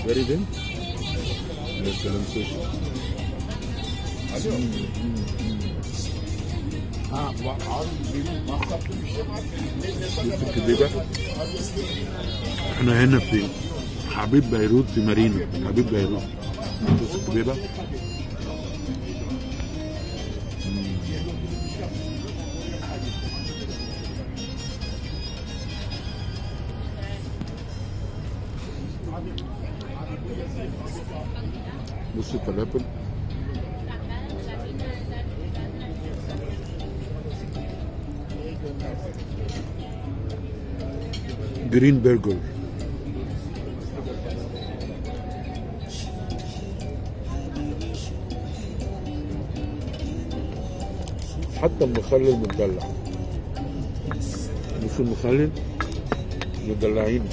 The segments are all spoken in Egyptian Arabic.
Very thin? يا سلام سوشي Ha, bak abi benim masraflı bir şey var. Ne, ne شوف kadar الكبيبة احنا هنا في حبيب بيروت في مارينا حبيب بيروت شوف الكبيبة مم. بص الفلافل جرين برجر حتى المخلل مدلع مش المخلل مدلعين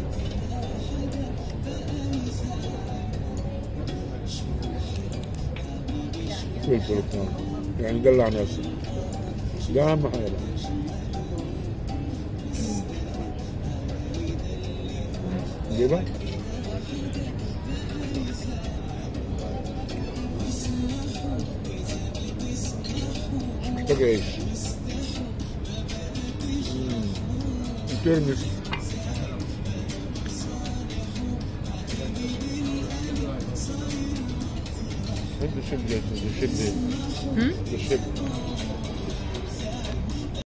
فلفل كمان يعني دلع نفسك ده اهم حاجه جيبها محتاج عيش مم. ترمس انت شد يا سيدي شد هم؟ شد